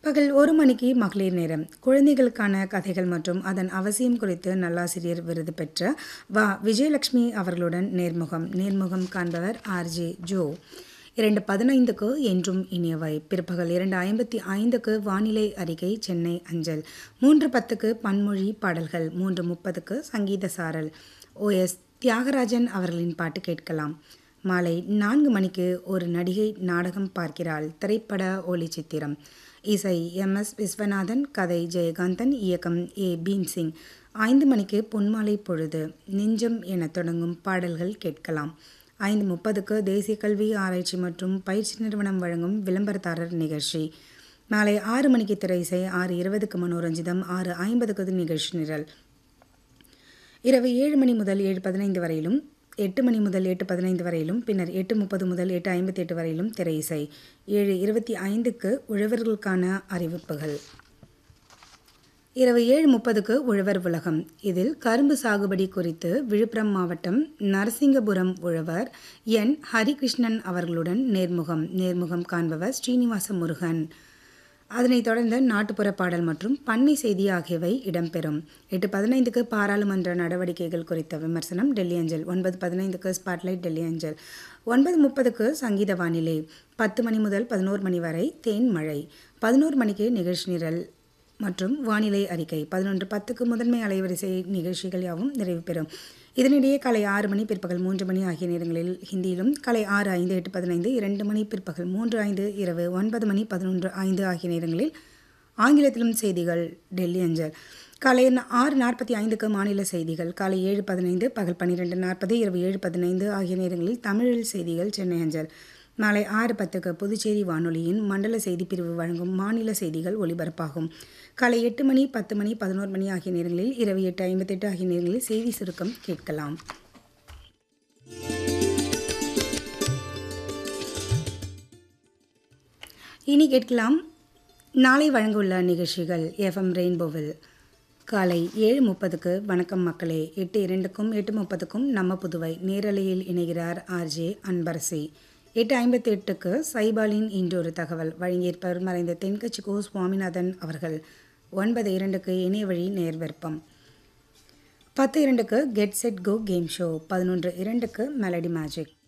பகல் ஒரு மணிக்கு மகளிர் நேரம் குழந்தைகளுக்கான கதைகள் மற்றும் அதன் அவசியம் குறித்து நல்லாசிரியர் விருது பெற்ற வா விஜயலட்சுமி அவர்களுடன் நேர்முகம் நேர்முகம் காண்பவர் ஆர்ஜே ஜோ இரண்டு பதினைந்துக்கு என்றும் இனியவை பிற்பகல் இரண்டு ஐம்பத்தி ஐந்துக்கு வானிலை அறிக்கை சென்னை அஞ்சல் மூன்று பத்துக்கு பன்மொழி பாடல்கள் மூன்று முப்பதுக்கு சங்கீத சாரல் ஓஎஸ் தியாகராஜன் அவர்களின் பாட்டு கேட்கலாம் மாலை நான்கு மணிக்கு ஒரு நடிகை நாடகம் பார்க்கிறாள் திரைப்பட ஒளிச்சித்திரம் இசை எம் எஸ் விஸ்வநாதன் கதை ஜெயகாந்தன் இயக்கம் ஏ பீம்சிங் ஐந்து மணிக்கு பொன்மாலை பொழுது நெஞ்சம் என தொடங்கும் பாடல்கள் கேட்கலாம் ஐந்து முப்பதுக்கு தேசிய கல்வி ஆராய்ச்சி மற்றும் பயிற்சி நிறுவனம் வழங்கும் விளம்பரதாரர் நிகழ்ச்சி மாலை ஆறு மணிக்கு திரை இசை ஆறு இருபதுக்கு மனோரஞ்சிதம் ஆறு ஐம்பதுக்கு நிகழ்ச்சி நிரல் இரவு ஏழு மணி முதல் ஏழு பதினைந்து வரையிலும் எட்டு மணி முதல் எட்டு பதினைந்து வரையிலும் பின்னர் எட்டு முப்பது முதல் எட்டு ஐம்பத்தி எட்டு வரையிலும் திரை இசை ஏழு இருபத்தி ஐந்துக்கு உழவர்களுக்கான அறிவிப்புகள் இரவு ஏழு முப்பதுக்கு உழவர் உலகம் இதில் கரும்பு சாகுபடி குறித்து விழுப்புரம் மாவட்டம் நரசிங்கபுரம் உழவர் என் ஹரிகிருஷ்ணன் அவர்களுடன் நேர்முகம் நேர்முகம் காண்பவர் ஸ்ரீனிவாச முருகன் அதனைத் தொடர்ந்து நாட்டுப்புற பாடல் மற்றும் பண்ணை செய்தி ஆகியவை இடம்பெறும் எட்டு பதினைந்துக்கு பாராளுமன்ற நடவடிக்கைகள் குறித்த விமர்சனம் டெல்லி அஞ்சல் ஒன்பது பதினைந்துக்கு ஸ்பாட்லைட் டெல்லி அஞ்சல் ஒன்பது முப்பதுக்கு சங்கீத வானிலை பத்து மணி முதல் பதினோரு மணி வரை தேன் மழை பதினோரு மணிக்கு நிகழ்ச்சி நிரல் மற்றும் வானிலை அறிக்கை பதினொன்று பத்துக்கு முதன்மை அலைவரிசை நிகழ்ச்சிகள் யாவும் நிறைவு பெறும் இதனிடையே காலை ஆறு மணி பிற்பகல் மூன்று மணி ஆகிய நேரங்களில் ஹிந்தியிலும் காலை ஆறு ஐந்து எட்டு பதினைந்து இரண்டு மணி பிற்பகல் மூன்று ஐந்து இரவு ஒன்பது மணி பதினொன்று ஐந்து ஆகிய நேரங்களில் ஆங்கிலத்திலும் செய்திகள் டெல்லி அஞ்சல் காலை ஆறு நாற்பத்தி ஐந்துக்கு மாநில செய்திகள் காலை ஏழு பதினைந்து பகல் பன்னிரெண்டு நாற்பது இரவு ஏழு பதினைந்து ஆகிய நேரங்களில் தமிழில் செய்திகள் சென்னை அஞ்சல் மாலை ஆறு பத்துக்கு புதுச்சேரி வானொலியின் மண்டல செய்தி பிரிவு வழங்கும் மாநில செய்திகள் ஒலிபரப்பாகும் காலை எட்டு மணி பத்து மணி பதினோரு மணி ஆகிய நேரங்களில் இரவு எட்டு ஐம்பத்தெட்டு ஆகிய நேரங்களில் செய்தி சுருக்கம் கேட்கலாம் இனி கேட்கலாம் நாளை வழங்கவுள்ள நிகழ்ச்சிகள் எஃப்எம் ரெயின்போவில் காலை ஏழு முப்பதுக்கு வணக்கம் மக்களே எட்டு இரண்டுக்கும் எட்டு முப்பதுக்கும் நம்ம புதுவை நேரலையில் இணைகிறார் ஆர்ஜே அன்பரசி எட்டு ஐம்பத்தி எட்டுக்கு சைபாலின் இன்றொரு தகவல் வழங்கியிருப்பவர் மறைந்த தென்கட்சி கோ சுவாமிநாதன் அவர்கள் ஒன்பது இரண்டுக்கு இணைய வழி நேர்விற்பம் பத்து இரண்டுக்கு get set go game show பதினொன்று இரண்டுக்கு மெலடி மேஜிக்